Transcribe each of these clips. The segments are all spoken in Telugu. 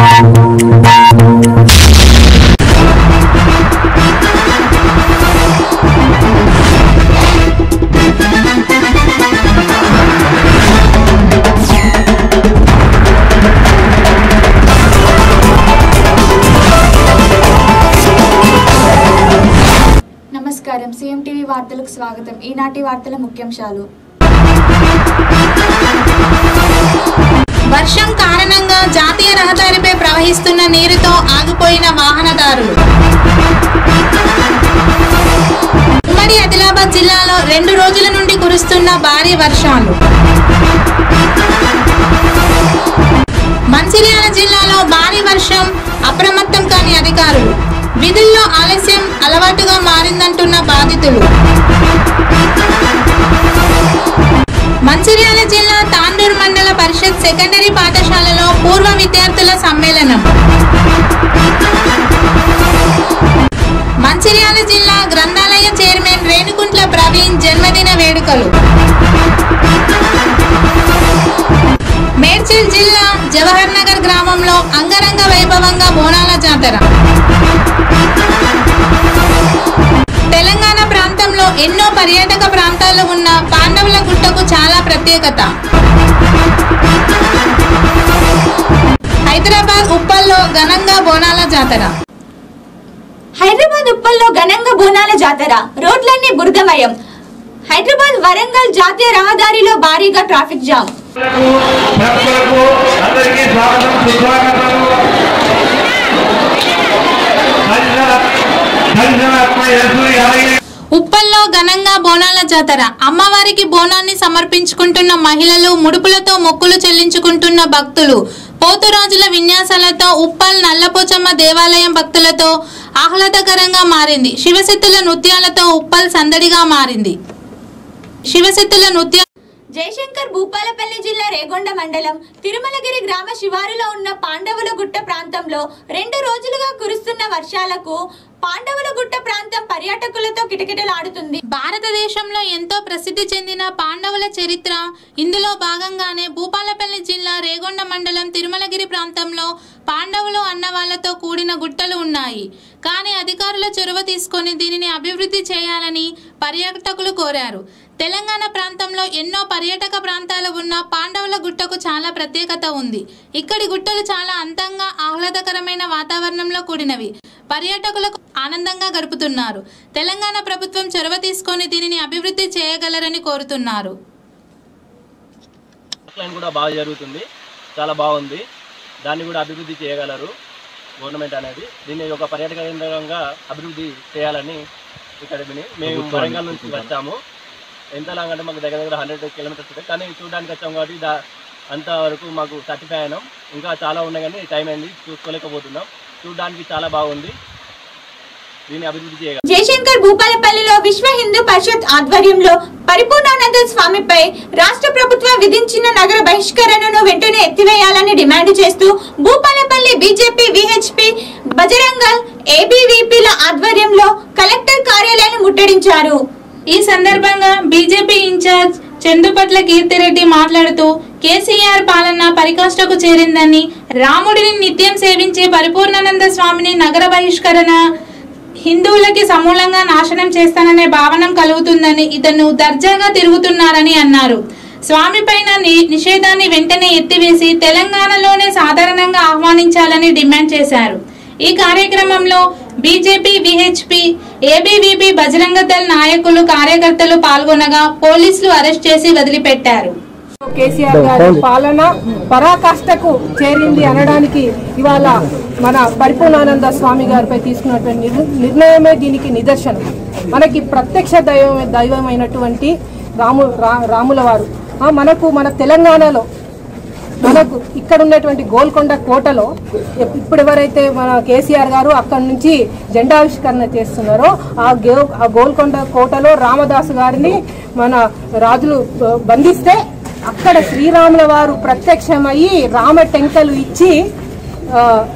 నమస్కారం సీఎం టీవీ వార్తలకు స్వాగతం ఈనాటి వార్తల ముఖ్యాంశాలు వర్షం కారణంగా జాతీయ రహదారిపై ప్రవహిస్తున్న నీరుతో ఆగిపోయిన వాహనదారులు ఉమ్మడి ఆదిలాబాద్ జిల్లాలో రెండు రోజుల నుండి కురుస్తున్న భారీ వర్షాలు మంచిర్యాల జిల్లాలో భారీ వర్షం అప్రమత్తం కాని అధికారులు విధుల్లో ఆలస్యం అలవాటుగా మారిందంటున్న బాధితులు మంచిర్యాల జిల్లా తాండూరు మండల పరిషత్ సెకండరీ పాఠశాలలో పూర్వ విద్యార్థుల సమ్మేళనం మంచిర్యాల జిల్లా గ్రంథాలయ చైర్మన్ రేణుకుంట్ల ప్రవీణ్ జన్మదిన వేడుకలు మేడ్చల్ జిల్లా జవహర్ నగర్ గ్రామంలో అంగరంగ వైభవంగా బోనాల జాతర తెలంగాణ ప్రాంతంలో ఎన్నో పర్యాటక ప్రాంతాలు ఉన్న పాండవుల గుట్టకు చాలా ప్రత్యేకత హైదరాబాద్ ఉప్పల్లో ఘనంగా బోనాల జాతర హైదరాబాద్ ఉప్పల్లో ఘనంగా బోనాల జాతర రోడ్లన్నీ బురదమయం హైదరాబాద్ వరంగల్ జాతీయ రహదారిలో భారీగా ట్రాఫిక్ జామ్ భక్తులకు అందరికీ స్వాగతం సుస్వాగతం దర్శనాత్మ యశు యాదగిరి ఉప్పల్లో ఘనంగా బోనాల జాతర అమ్మవారికి బోనాన్ని సమర్పించుకుంటున్న మహిళలు ముడుపులతో మొక్కులు చెల్లించుకుంటున్న భక్తులు పోతురాజుల విన్యాసాలతో ఉప్పల్ నల్లపోచమ్మ దేవాలయం భక్తులతో ఆహ్లాదకరంగా మారింది శివశక్తుల నృత్యాలతో ఉప్పల్ సందడిగా మారింది శివశక్తుల నృత్య జయశంకర్ భూపాలపల్లి జిల్లా రేగొండ మండలం తిరుమలగిరి గ్రామ శివారులో ఉన్న పాండవుల గుట్ట ప్రాంతంలో రెండు రోజులుగా కురుస్తున్న వర్షాలకు పాండవుల గుట్ట ప్రాంతం పర్యాటకులతో కిటకిటలాడుతుంది భారతదేశంలో ఎంతో ప్రసిద్ధి చెందిన పాండవుల చరిత్ర ఇందులో భాగంగానే భూపాలపల్లి జిల్లా రేగొండ మండలం తిరుమలగిరి ప్రాంతంలో పాండవులు అన్న వాళ్ళతో కూడిన గుట్టలు ఉన్నాయి కానీ అధికారుల చొరవ తీసుకొని దీనిని అభివృద్ధి చేయాలని పర్యాటకులు కోరారు తెలంగాణ ప్రాంతంలో ఎన్నో పర్యాటక ప్రాంతాలు ఉన్న పాండవుల గుట్టకు చాలా ప్రత్యేకత ఉంది ఇక్కడి గుట్టలు చాలా అందంగా ఆహ్లాదకరమైన వాతావరణంలో కూడినవి పర్యాటకులకు ఆనందంగా గడుపుతున్నారు తెలంగాణ ప్రభుత్వం చొరవ తీసుకొని దీనిని అభివృద్ధి చేయగలరని కోరుతున్నారు లైన్ కూడా బాగా జరుగుతుంది చాలా బాగుంది దాన్ని కూడా అభివృద్ధి చేయగలరు గవర్నమెంట్ అనేది దీన్ని ఒక పర్యాటక కేంద్రంగా అభివృద్ధి చేయాలని ఇక్కడ విని మేము వరంగల్ నుంచి వచ్చాము ఎంత లాంగ్ అంటే మాకు దగ్గర దగ్గర హండ్రెడ్ కిలోమీటర్స్ ఉంటాయి కానీ చూడడానికి వచ్చాము కాబట్టి దా అంతవరకు మాకు సాటిస్ఫై అయినాం ఇంకా చాలా ఉన్నాయి కానీ టైం అయింది చూసుకోలేకపోతున్నాం చూడడానికి చాలా బాగుంది దీన్ని అభివృద్ధి చేయగలరు జయశంకర్ భూపాలపల్లిలో విశ్వ హిందూ పరిషత్ ఆధ్వర్యంలో పరిపూర్ణానంద స్వామిపై రాష్ట్ర ప్రభుత్వం విధించిన నగర బహిష్కరణను వెంటనే ఎత్తివేయాలని డిమాండ్ చేస్తూ భూపాలపల్లి బీజేపీ విహెచ్పి బజరంగల్ ఏబీవీపీల ఆధ్వర్యంలో కలెక్టర్ కార్యాలయాన్ని ముట్టడించారు ఈ సందర్భంగా బీజేపీ ఇన్ఛార్జ్ చందుపట్ల కీర్తిరెడ్డి మాట్లాడుతూ కేసీఆర్ పాలన పరికాష్టకు చేరిందని రాముడిని నిత్యం సేవించే పరిపూర్ణానంద స్వామిని నగర బహిష్కరణ హిందువులకి సమూలంగా నాశనం చేస్తాననే భావనం కలుగుతుందని ఇతను దర్జాగా తిరుగుతున్నారని అన్నారు స్వామి పైన ని- నిషేధాన్ని వెంటనే ఎత్తివేసి తెలంగాణలోనే సాధారణంగా ఆహ్వానించాలని డిమాండ్ చేశారు ఈ కార్యక్రమంలో BJP VHP ABVP Bajrang Dal నాయకులు కార్యకర్తలు పాల్గొనగా పోలీసులు అరెస్ట్ చేసి వదిలిపెట్టారు కేసీఆర్ గారి పాలన పరాకాష్ఠకు చేరింది అనడానికి ఇవాళ మన పరిపూర్ణానంద స్వామి గారిపై తీసుకున్నటువంటి నిర్- నిర్ణయమే దీనికి నిదర్శనం మనకి ప్రత్యక్ష దైవం దైవమైనటువంటి రాము రా- రాముల వారు ఆ, మనకు మన తెలంగాణలో మనకు ఇక్కడ ఉన్నటువంటి గోల్కొండ కోటలో ఎప్- ఇప్పుడు ఎవరైతే మన కేసీఆర్ గారు అక్కడి నుంచి జెండావిష్కరణ చేస్తున్నారో ఆ గే ఆ గోల్కొండ కోటలో రామదాసు గారిని మన రాజులు ఆ, బంధిస్తే అక్కడ శ్రీరాముల వారు ప్రత్యక్షమయ్యి రామ టెంకలు ఇచ్చి ఆ,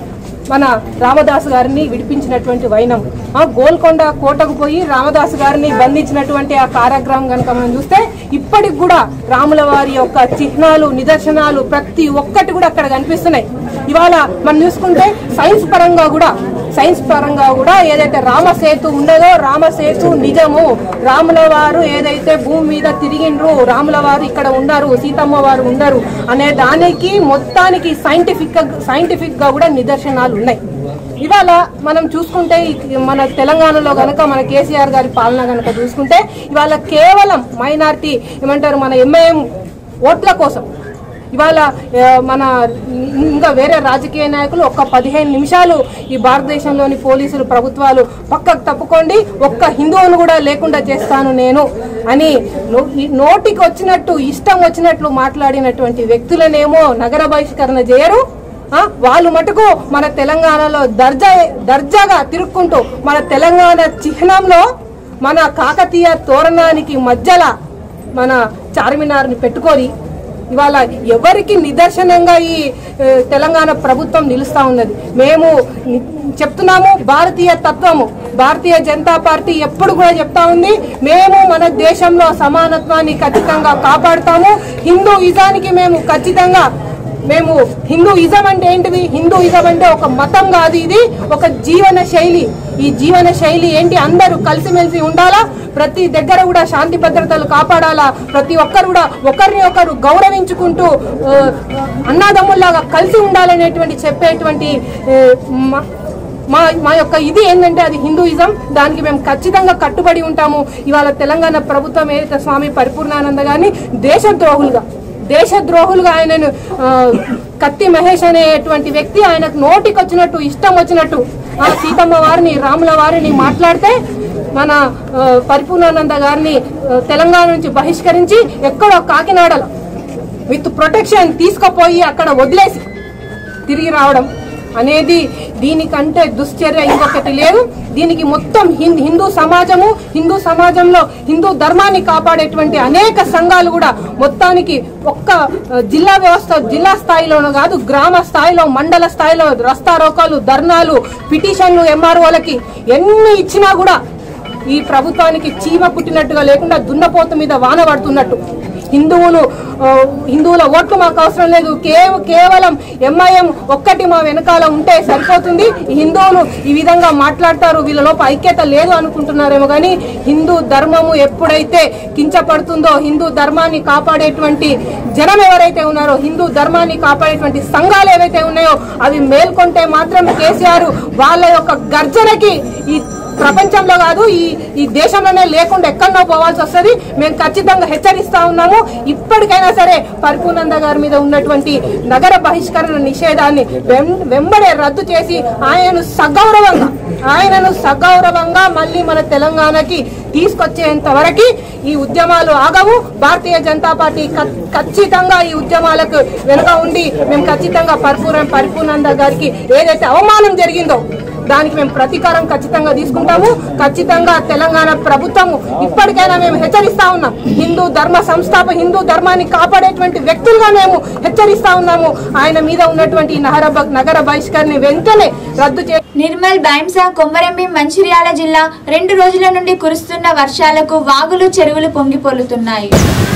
మన రామదాసు గారిని విడిపించినటువంటి వైనం ఆ గోల్కొండ కోటకు పోయి రామదాసు గారిని బంధించినటువంటి ఆ కారాగ్రహం కనుక మనం చూస్తే ఇప్పటికి కూడా రాముల వారి యొక్క చిహ్నాలు నిదర్శనాలు ప్రతి ఒక్కటి కూడా అక్కడ కనిపిస్తున్నాయి ఇవాళ మనం చూసుకుంటే సైన్స్ పరంగా కూడా సైన్స్ పరంగా కూడా ఏదైతే రామసేతు ఉండదో రామసేతు నిజము రాముల వారు ఏదైతే భూమి మీద తిరిగిండ్రు రాముల వారు ఇక్కడ ఉండరు సీతమ్మ వారు ఉండరు అనే దానికి మొత్తానికి సైంటిఫిక్ సైంటిఫిక్ గా కూడా నిదర్శనాలు ఉన్నాయి ఇవాళ మనం చూసుకుంటే ఈ మన తెలంగాణలో గనక మన కేసీఆర్ గారి పాలన గనక చూసుకుంటే ఇవాళ కేవలం మైనార్టీ ఏమంటారు మన ఎంఐఎం ఓట్ల కోసం ఇవాళ ఆ, మన ఇంకా వేరే రాజకీయ నాయకులు ఒక్క పదిహేను నిమిషాలు ఈ భారతదేశంలోని పోలీసులు ప్రభుత్వాలు పక్కకు తప్పుకోండి ఒక్క హిందువును కూడా లేకుండా చేస్తాను నేను అని నో- ఈ నోటికి వచ్చినట్టు ఇష్టం వచ్చినట్లు మాట్లాడినటువంటి వ్యక్తులనేమో నగర బహిష్కరణ చేయరు ఆ, వాళ్ళు మటుకు మన తెలంగాణలో దర్జా దర్జాగా తిరుక్కుంటూ మన తెలంగాణ చిహ్నంలో మన కాకతీయ తోరణానికి మధ్యలో మన చార్మినార్ని పెట్టుకొని ఇవాళ ఎవరికి నిదర్శనంగా ఈ ఏ, తెలంగాణ ప్రభుత్వం నిలుస్తా ఉన్నది మేము ని- చెప్తున్నాము భారతీయ తత్వము భారతీయ జనతా పార్టీ ఎప్పుడు కూడా చెప్తా ఉంది మేము మన దేశంలో సమానత్వాన్ని ఖచ్చితంగా కాపాడుతాము హిందూయిజానికి మేము ఖచ్చితంగా మేము హిందూయిజం అంటే ఏంటిది హిందూయిజం అంటే ఒక మతం కాదు ఇది ఒక జీవన శైలి ఈ జీవన శైలి ఏంటి అందరూ కలిసిమెలిసి ఉండాలా ప్రతి దగ్గర కూడా శాంతి భద్రతలు కాపాడాలా ప్రతి ఒక్కరు కూడా ఒకరిని ఒకరు గౌరవించుకుంటూ ఆ, అన్నాదమ్ముల్లాగా కలిసి ఉండాలనేటువంటి చెప్పేటువంటి ఆ, మ- మా మా యొక్క ఇది ఏంటంటే అది హిందూయిజం దానికి మేము ఖచ్చితంగా కట్టుబడి ఉంటాము ఇవాళ తెలంగాణ ప్రభుత్వం ఏదైతే స్వామి పరిపూర్ణానంద గారిని దేశద్రోహులుగా దేశద్రోహులుగా ఆయనను ఆ, కత్తి మహేష్ అనేటువంటి వ్యక్తి ఆయనకు నోటికి వచ్చినట్టు ఇష్టం వచ్చినట్టు ఆ సీతమ్మ వారిని రాముల వారిని మాట్లాడితే మన ఆ, పరిపూర్ణానంద గారిని ఆ, తెలంగాణ నుంచి బహిష్కరించి ఎక్కడో కాకినాడలో విత్ ప్రొటెక్షన్ తీసుకుపోయి అక్కడ వదిలేసి తిరిగి రావడం అనేది దీనికంటే దుశ్చర్య ఇంకొకటి లేదు దీనికి మొత్తం హిం- హిందూ సమాజము హిందూ సమాజంలో హిందూ ధర్మాన్ని కాపాడేటువంటి అనేక సంఘాలు కూడా మొత్తానికి ఒక్క ఆ, జిల్లా వ్యవస్థ జిల్లా స్థాయిలోనూ కాదు గ్రామ స్థాయిలో మండల స్థాయిలో రస్తా రోకాలు ధర్నాలు పిటిషన్లు ఎంఆర్ఓలకి ఎన్ని ఇచ్చినా కూడా ఈ ప్రభుత్వానికి చీమ పుట్టినట్టుగా లేకుండా దున్నపోత మీద వాన పడుతున్నట్టు హిందువులు ఆ, హిందువుల ఓట్లు మాకు అవసరం లేదు కేవ- కేవలం ఎంఐఎం ఒక్కటి మా వెనకాల ఉంటే సరిపోతుంది ఈ హిందువులు ఈ విధంగా మాట్లాడతారు వీళ్ళ లోప ఐక్యత లేదు అనుకుంటున్నారేమో కానీ హిందూ ధర్మము ఎప్పుడైతే కించపడుతుందో హిందూ ధర్మాన్ని కాపాడేటువంటి జనం ఎవరైతే ఉన్నారో హిందూ ధర్మాన్ని కాపాడేటువంటి సంఘాలు ఏవైతే ఉన్నాయో అవి మేల్కొంటే మాత్రం కేసీఆర్ వాళ్ళ యొక్క గర్జనకి ఈ ప్రపంచంలో కాదు ఈ ఈ దేశంలోనే లేకుండా ఎక్కడో పోవాల్సి వస్తుంది మేము ఖచ్చితంగా హెచ్చరిస్తా ఉన్నాము ఇప్పటికైనా సరే పరిపూర్ణంద గారి మీద ఉన్నటువంటి నగర బహిష్కరణ నిషేధాన్ని వెం- వెంబడే రద్దు చేసి ఆయనను సగౌరవంగా ఆయనను సగౌరవంగా మళ్ళీ మన తెలంగాణకి తీసుకొచ్చేంత వరకు ఈ ఉద్యమాలు ఆగవు భారతీయ జనతా పార్టీ ఖ- ఖచ్చితంగా ఈ ఉద్యమాలకు వెనుక ఉండి మేము ఖచ్చితంగా పరిపూర్ణ పరిపూర్ణంద గారికి ఏదైతే అవమానం జరిగిందో దానికి మేము ప్రతీకారం ఖచ్చితంగా తీసుకుంటాము ఖచ్చితంగా తెలంగాణ ప్రభుత్వము ఇప్పటికైనా మేము హెచ్చరిస్తా ఉన్నాం హిందూ ధర్మ సంస్థాప హిందూ ధర్మాన్ని కాపాడేటువంటి వ్యక్తులుగా మేము హెచ్చరిస్తా ఉన్నాము ఆయన మీద ఉన్నటువంటి ఈ నగర బ- నగర బహిష్కరణ వెంటనే రద్దు చే నిర్మల్ బైంసా కొమరంభీం మంచిర్యాల జిల్లా రెండు రోజుల నుండి కురుస్తున్న వర్షాలకు వాగులు చెరువులు పొంగి పొర్లుతున్నాయి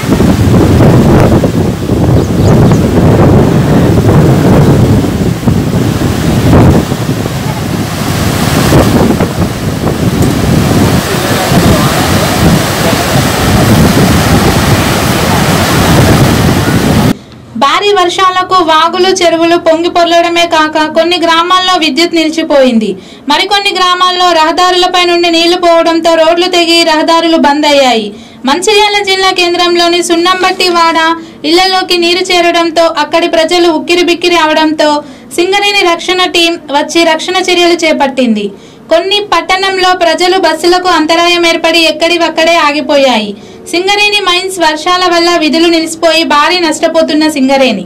భారీ వర్షాలకు వాగులు చెరువులు పొంగి పొర్లడమే కాక కొన్ని గ్రామాల్లో విద్యుత్ నిలిచిపోయింది మరికొన్ని గ్రామాల్లో రహదారులపై నుండి నీళ్లు పోవడంతో రోడ్లు తెగి రహదారులు బంద్ అయ్యాయి మంచిర్యాల జిల్లా కేంద్రంలోని సున్నంబట్టి వాడ ఇళ్లలోకి నీరు చేరడంతో అక్కడి ప్రజలు ఉక్కిరి బిక్కిరి అవడంతో సింగరేణి రక్షణ టీం వచ్చి రక్షణ చర్యలు చేపట్టింది కొన్ని పట్టణంలో ప్రజలు బస్సులకు అంతరాయం ఏర్పడి ఎక్కడివక్కడే ఆగిపోయాయి సింగరేణి మైన్స్ వర్షాల వల్ల విధులు నిలిచిపోయి భారీ నష్టపోతున్న సింగరేణి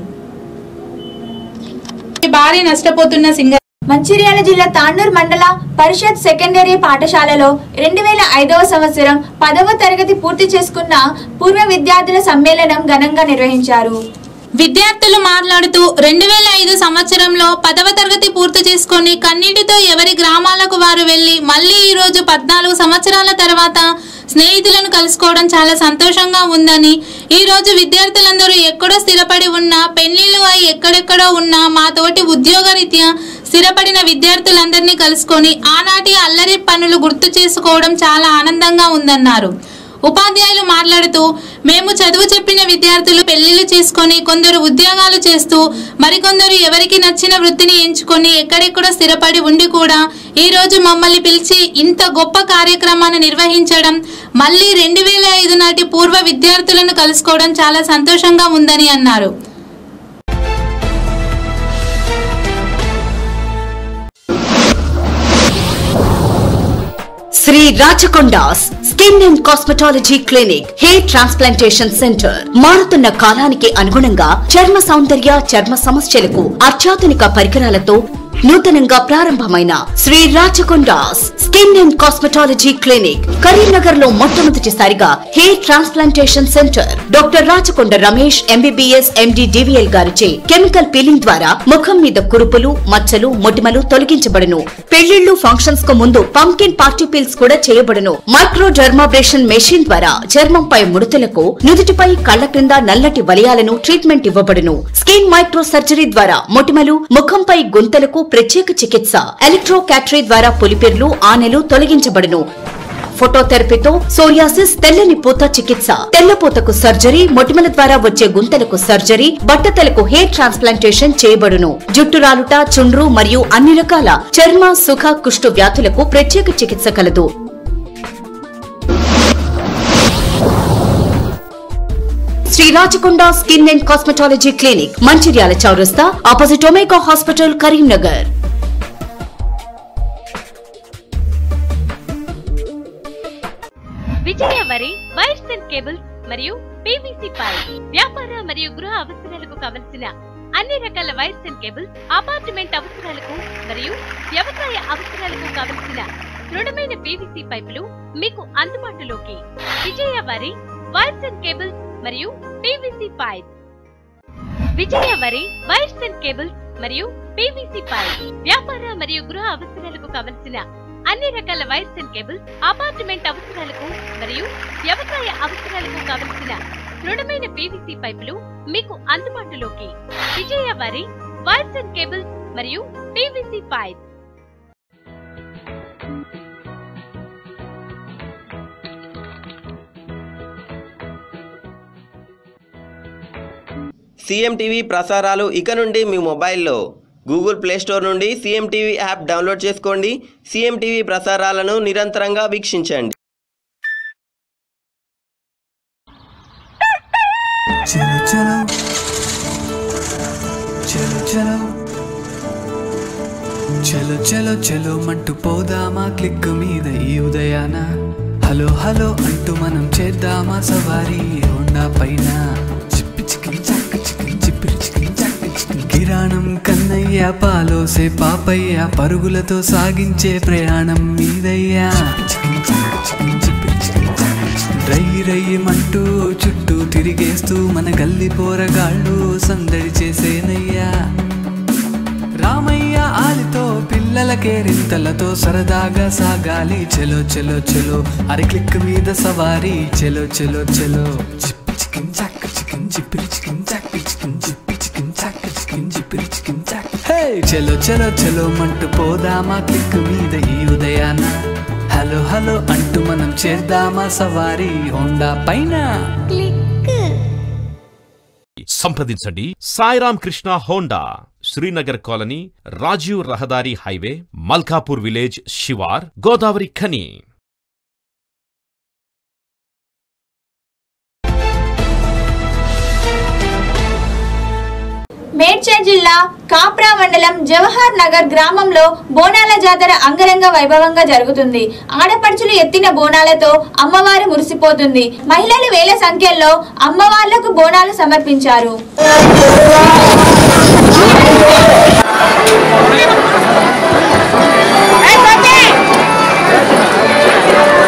భారీ నష్టపోతున్న సింగ మంచిర్యాల జిల్లా తాండూర్ మండల పరిషత్ సెకండరీ పాఠశాలలో రెండు వేల ఐదవ సంవత్సరం పదవ తరగతి పూర్తి చేసుకున్న పూర్వ విద్యార్థుల సమ్మేళనం ఘనంగా నిర్వహించారు విద్యార్థులు మాట్లాడుతూ రెండు వేల ఐదు సంవత్సరంలో పదవ తరగతి పూర్తి చేసుకొని కన్నీటితో ఎవరి గ్రామాలకు వారు వెళ్లి మళ్ళీ ఈ రోజు పద్నాలుగు సంవత్సరాల తర్వాత స్నేహితులను కలుసుకోవడం చాలా సంతోషంగా ఉందని ఈ రోజు విద్యార్థులందరూ ఎక్కడో స్థిరపడి ఉన్నా పెళ్లిళ్ళు అయి ఎక్కడెక్కడో ఉన్నా మా తోటి ఉద్యోగరీత్యా స్థిరపడిన విద్యార్థులందరినీ కలుసుకొని ఆనాటి అల్లరి పనులు గుర్తు చేసుకోవడం చాలా ఆనందంగా ఉందన్నారు ఉపాధ్యాయులు మాట్లాడుతూ మేము చదువు చెప్పిన విద్యార్థులు పెళ్లిళ్ళు చేసుకొని కొందరు ఉద్యోగాలు చేస్తూ మరికొందరు ఎవరికి నచ్చిన వృత్తిని ఎంచుకొని ఎక్కడెక్కడో స్థిరపడి ఉండి కూడా ఈ రోజు మమ్మల్ని పిలిచి ఇంత గొప్ప కార్యక్రమాన్ని నిర్వహించడం మళ్ళీ రెండు వేల ఐదు నాటి పూర్వ విద్యార్థులను కలుసుకోవడం చాలా సంతోషంగా ఉందని అన్నారు Shri Rachakonda's skin and cosmetology clinic hair transplantation centre మారుతున్న కాలానికి అనుగుణంగా చర్మ సౌందర్య చర్మ సమస్యలకు అత్యాధునిక పరికరాలతో నూతనంగా ప్రారంభమైన Shri Rachakonda's skin and cosmetology clinic Karimnagar లో మొట్టమొదటిసారిగా hair transplantation centre doctor Rachakonda Ramesh MBBS MD DVL గారిచే కెమికల్ పీలింగ్ ద్వారా ముఖం మీద కురుపులు మచ్చలు మొటిమలు తొలగించబడును పెళ్లిళ్లు ఫంక్షన్స్ కు ముందు పంకిన్ పార్టీ పీల్స్ కూడా చేయబడును మైక్రో డర్మాబ్రేషన్ మెషిన్ ద్వారా చర్మంపై ముడతలకు నుదుటిపై కళ్ల క్రింద నల్లటి వలయాలను ట్రీట్మెంట్ ఇవ్వబడును స్కిన్ మైక్రో సర్జరీ ద్వారా మొటిమలు ముఖంపై గుంతలకు ప్రత్యేక చికిత్స ఎలక్ట్రో క్యాటరీ ద్వారా పులిపిర్లు ఆనెలు తొలగించబడును ఫోటోథెరపీతో సోరియాసిస్ తెల్లని పూత చికిత్స తెల్లపూతకు సర్జరీ మొటిమల ద్వారా వచ్చే గుంతలకు సర్జరీ బట్టతలకు హెయిర్ ట్రాన్స్ప్లాంటేషన్ చేయబడును జుట్టు రాలుట చుండ్రు మరియు అన్ని రకాల చర్మ సుఖ కుష్టు వ్యాధులకు ప్రత్యేక చికిత్స కలదు Shri Rachakonda skin and cosmetology clinic Mancherial చౌరస్తా opposite Omega hospital Karimnagar Vijaya వరి వైర్స్ అండ్ కేబుల్స్ మరియు పీవీసీ పైప్ వ్యాపార మరియు గృహ అవసరాలకు కావలసిన అన్ని రకాల వైర్స్ అండ్ కేబుల్స్ అపార్ట్మెంట్ అవసరాలకు మరియు వ్యవసాయ అవసరాలకు కావలసిన దృఢమైన పీవీసీ పైపులు మీకు అందుబాటులోకి విజయ వరి వైర్స్ అండ్ కేబుల్స్ మరియు పీవీసీ పైప్ విజయ వరి వైర్స్ అండ్ కేబుల్స్ మరియు పీవీసీ పైప్ వ్యాపార మరియు గృహ అవసరాలకు కావలసిన అన్ని రకాల వైర్స్ అండ్ కేబుల్స్ అపార్ట్మెంట్ అవసరాలకు మరియు వ్యవసాయ అవసరాలకు కావలసిన దృఢమైన పీవీసీ పైపులు మీకు అందుబాటులోకి విజయ వారి వైర్స్ అండ్ కేబుల్స్ మరియు పీవీసీ పైప్ సీఎం టీవీ ప్రసారాలు ఇక నుండి మీ మొబైల్లో గూగుల్ ప్లే స్టోర్ నుండి సీఎం టీవీ యాప్ డౌన్లోడ్ చేసుకోండి సీఎం టీవీ ప్రసారాలను నిరంతరంగా వీక్షించండి చలో చలో చలో చలో చలో చలో చలో మంటూ పోదామా క్లిక్ మీద ఈ ఉదయాన హలో హలో అంటూ మనం చేద్దామా సవారీ హోండా పైన చిప్పి చికిన్ చక్క చికిన్ చిప్పిరి చికిన్ చక్క చికిన్ కిరాణం కన్నయ్య పాలోసే పాపయ్య పరుగులతో సాగించే ప్రయాణం మీదయ్యా చికిన్ చక్క చికిన్ చిప్పిరి చికిన్ చక్క చికిన్ రై రయ్యమంటూ చుట్టూ తిరిగేస్తూ మన గల్లి పోరగాళ్ళు సందడి చేసేనయ్యా రామయ్య ఆలితో పిల్లలకే రింతలతో సరదాగా సాగాలి చెలో చెలో చెలో అరి క్లిక్ మీద సవారీ చెలో చెలో చెలో చిప్పి చికిన్ చాక్ చికిన్ చిప్పిరి చికిన్ చాక్ చికిన్ చిప్పి చికిన్ చాక్ చికిన్ చిప్పిరి చికిన్ చాక్ హే చెలో చెలో చెలో మంటూ పోదామా క్లిక్ మీద ఈ ఉదయాన హలో హలో అంటూ మనం చేద్దామా సవారీ హోండా పైన సంప్రదించండి సాయిరామ్ కృష్ణ హోండా శ్రీనగర్ కాలనీ రాజీవ్ రహదారి హైవే మల్కాపూర్ విలేజ్ శివార్ గోదావరి ఖని మేడ్చల్ జిల్లా కాప్రా మండలం జవహర్ నగర్ గ్రామంలో బోనాల జాతర అంగరంగ వైభవంగా జరుగుతుంది ఆడపడుచులు ఎత్తిన బోనాలతో అమ్మవారు మురిసిపోతుంది మహిళలు వేల సంఖ్యలో అమ్మవార్లకు బోనాలు సమర్పించారు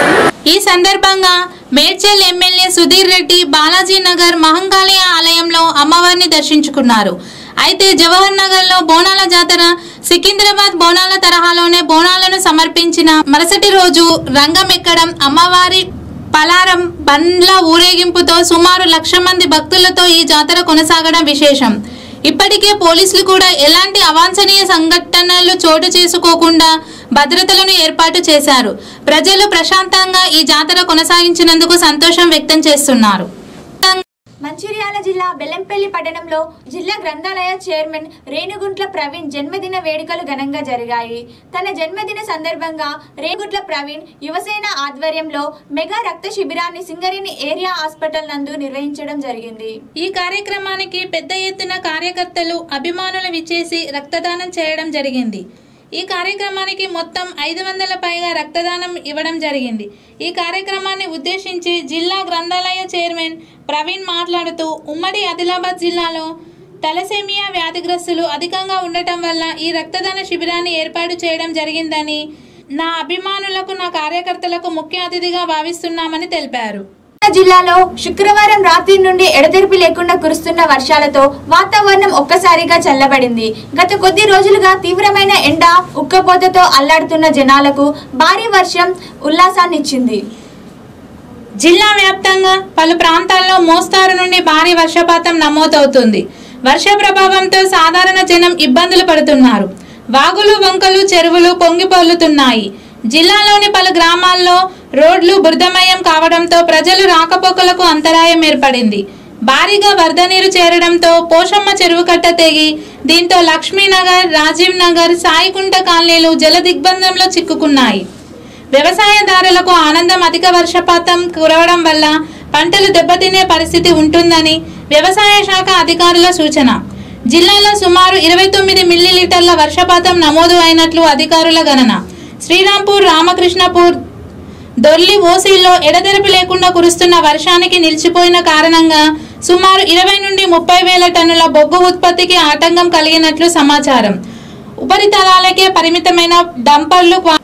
ఈ సందర్భంగా మేడ్చల్ ఎమ్మెల్యే సుధీర్ రెడ్డి బాలాజీ నగర్ మహంకాళి ఆలయంలో అమ్మవారిని దర్శించుకున్నారు అయితే జవహర్ నగర్ లో బోనాల జాతర సికింద్రాబాద్ బోనాల తరహాలోనే బోనాలను సమర్పించిన మరుసటి రోజు రంగం ఎక్కడం అమ్మవారి పలారం బండ్ల ఊరేగింపుతో సుమారు లక్ష మంది భక్తులతో ఈ జాతర కొనసాగడం విశేషం ఇప్పటికే పోలీసులు కూడా ఎలాంటి అవాంఛనీయ సంఘటనలు చోటు చేసుకోకుండా భద్రతలను ఏర్పాటు చేశారు ప్రజలు ప్రశాంతంగా ఈ జాతర కొనసాగించినందుకు సంతోషం వ్యక్తం చేస్తున్నారు మంచిర్యాల జిల్లా బెల్లంపల్లి పట్టణంలో జిల్లా గ్రంథాలయ చైర్మన్ రేణుగుంట్ల ప్రవీణ్ జన్మదిన వేడుకలు ఘనంగా జరిగాయి తన జన్మదిన సందర్భంగా రేణుగుంట్ల ప్రవీణ్ యువసేన ఆధ్వర్యంలో మెగా రక్త శిబిరాన్ని సింగరేణి ఏరియా హాస్పిటల్ నందు నిర్వహించడం జరిగింది ఈ కార్యక్రమానికి పెద్ద ఎత్తున కార్యకర్తలు అభిమానులు విచ్చేసి రక్తదానం చేయడం జరిగింది ఈ కార్యక్రమానికి మొత్తం ఐదు వందల పైగా రక్తదానం ఇవ్వడం జరిగింది ఈ కార్యక్రమాన్ని ఉద్దేశించి జిల్లా గ్రంథాలయ చైర్మన్ ప్రవీణ్ మాట్లాడుతూ ఉమ్మడి ఆదిలాబాద్ జిల్లాలో తలసేమియా వ్యాధిగ్రస్తులు అధికంగా ఉండటం వల్ల ఈ రక్తదాన శిబిరాన్ని ఏర్పాటు చేయడం జరిగిందని నా అభిమానులకు నా కార్యకర్తలకు ముఖ్య అతిథిగా భావిస్తున్నామని తెలిపారు జిల్లాలో శుక్రవారం రాత్రి నుండి ఎడతెరిపి లేకుండా కురుస్తున్న వర్షాలతో వాతావరణం ఒక్కసారిగా చల్లబడింది గత కొద్ది రోజులుగా తీవ్రమైన ఎండ ఉక్కపోతతో అల్లాడుతున్న జనాలకు భారీ వర్షం ఉల్లాసాన్నిచ్చింది జిల్లా వ్యాప్తంగా పలు ప్రాంతాల్లో మోస్తారు నుండి భారీ వర్షపాతం నమోదవుతుంది వర్ష ప్రభావంతో సాధారణ జనం ఇబ్బందులు పడుతున్నారు వాగులు వంకలు చెరువులు పొంగి పొర్లుతున్నాయి జిల్లాలోని పలు గ్రామాల్లో రోడ్లు బురదమయం కావడంతో ప్రజలు రాకపోకలకు అంతరాయం ఏర్పడింది భారీగా వరద నీరు చేరడంతో పోషమ్మ చెరువు కట్ట తెగి దీంతో లక్ష్మీనగర్ రాజీవ్ నగర్ సాయికుంట కాలనీలు జల దిగ్బంధంలో చిక్కుకున్నాయి వ్యవసాయదారులకు ఆనందం అధిక వర్షపాతం కురవడం వల్ల పంటలు దెబ్బతినే పరిస్థితి ఉంటుందని వ్యవసాయ శాఖ అధికారుల సూచన జిల్లాలో సుమారు ఇరవై తొమ్మిది మిల్లీలీటర్ల వర్షపాతం నమోదు అయినట్లు అధికారుల గణన శ్రీరాంపూర్ రామకృష్ణపూర్ దొర్లి ఓసీల్లో ఎడతెరపి లేకుండా కురుస్తున్న వర్షానికి నిలిచిపోయిన కారణంగా సుమారు ఇరవై నుండి ముప్పై వేల టన్నుల బొగ్గు ఉత్పత్తికి ఆటంకం కలిగినట్లు సమాచారం ఉపరితలాలకే పరిమితమైన డంపర్లు క్వా-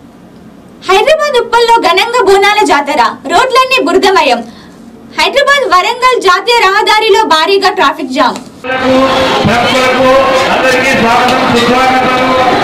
హైదరాబాద్ ఉప్పల్లో ఘనంగా బోనాల జాతర రోడ్లన్నీ బురదమయం హైదరాబాద్ వరంగల్ జాతీయ రహదారిలో భారీగా ట్రాఫిక్ జామ్ భక్తులకు అందరికీ స్వాగతం సుస్వాగతం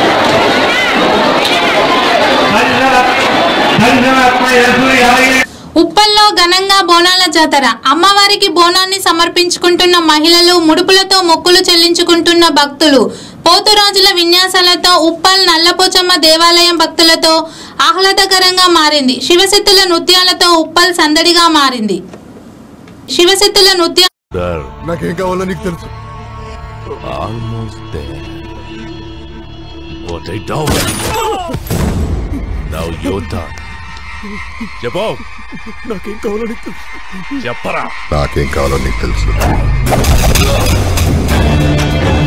దర్శనాత్మ యేసు యాదగిరి ఉప్పల్లో ఘనంగా బోనాల జాతర అమ్మవారికి బోనాన్ని సమర్పించుకుంటున్న మహిళలు ముడుపులతో మొక్కులు చెల్లించుకుంటున్న భక్తులు పోతురాజుల విన్యాసాలతో ఉప్పల్ నల్లపోచమ్మ దేవాలయం భక్తులతో ఆహ్లాదకరంగా మారింది శివశక్తుల నృత్యాలతో ఉప్పల్ సందడిగా మారింది శివశక్తుల నృత్య నాకేం కావాలో నీకు తెలుసు Almost there. What I don't. Now your turn. చెప్పు నాకేం కావాలో నీకు తెలుసు చెప్పరా నాకేం కావాలో నీకు తెలుసు